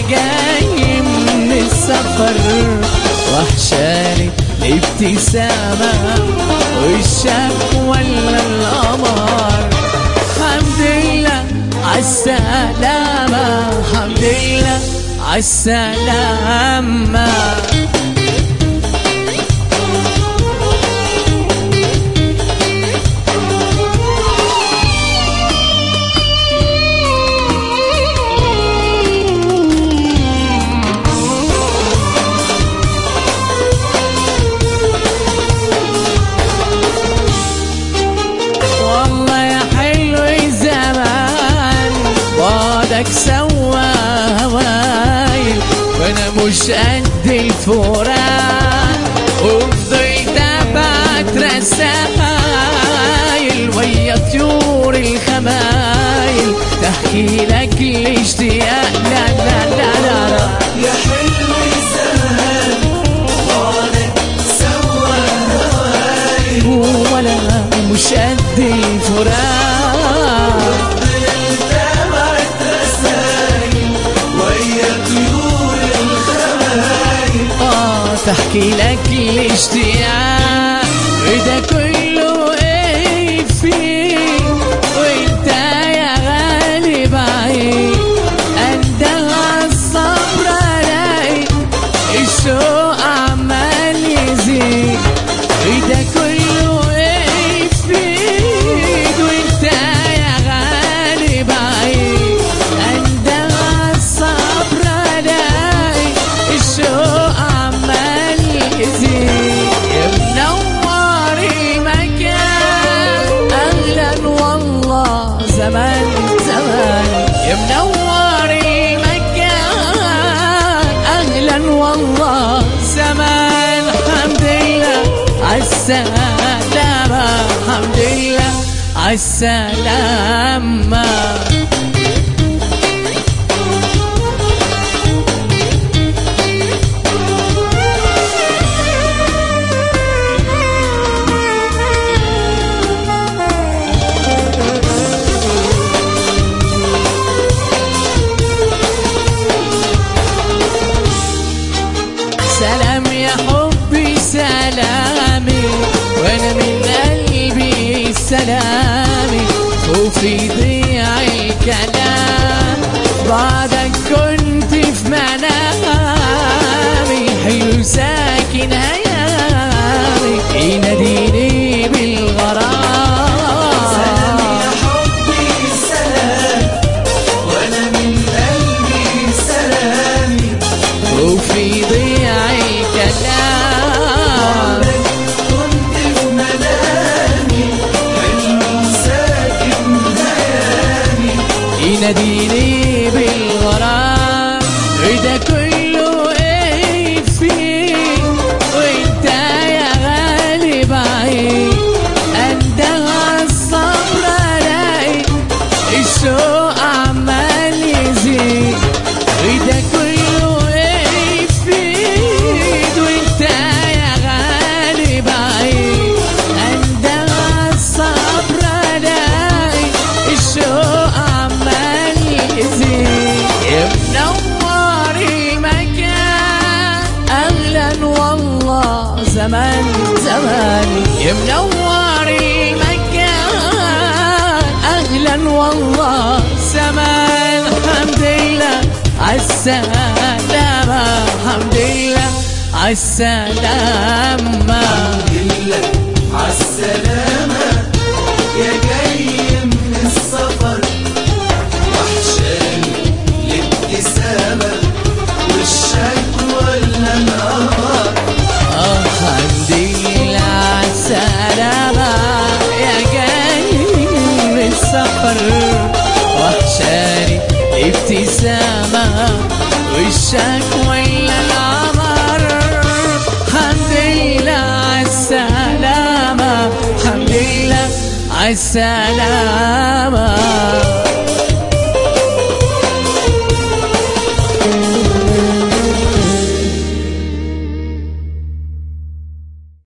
جاي من السفر وحشاني الابتسامة وشك ولا القمر حمد لله عالسلامة حمد لله عالسلامة والله يا حلو الزمان بعدك سوى هواي وانا مش قد الفراق وفضلت ابعت رسايل ويا طيور الخمايل تحكي لك الاشتياق لا لا لا لا, لا. يا حلو الزمان بعدك سوى هواي ولا مش قد الفراق تابعت رسايل ويا طيور الخمايل آه تحكي لك الاشتياق وده كله ايه فيه وانت يا غالي بعيد اندغى الصبر علي الشوق عمال يزيد وده كله ايه فيه وانت يا غالي بعيد اندغى الصبر علي الشوق عمال يزيد يا منور المكان اهلا والله زمان زمان يا منور المكان اهلا والله زمان الحمد لله عالسلامة الحمد لله عالسلامة سلام يا حبي سلامي وانا من قلبي سلامي وفي ضيع الكلام بعدك كنت في منامي حلو ساكن هيامي يناديني بالغرام سلام يا حبي سلام وانا من قلبي سلامي وفي ضيع الكلام كنت في منامي حلم ساكن هيامي يناديني بالغرام وده كله ايه فيه وانت يا غالي بعيد اندغى الصبر علي الشوق عمال يزيد وده كله ايه فيه وانت يا غالي بعيد اندغى الصبر علي الشوق عمال يزيد يا منور المكان اهلا والله زمان زمان يا منور المكان اهلا والله زمان الحمد لله عالسلامة الحمد لله عالسلامة لله عالسلامة يا جاي من السفر وحشاني الابتسامة والشك ولا القمر آه الحمد لله عالسلامة يا جاي من السفر وحشاني ابتسامة وشك ولا القمر الحمد لله عالسلامة الحمد لله عالسلامة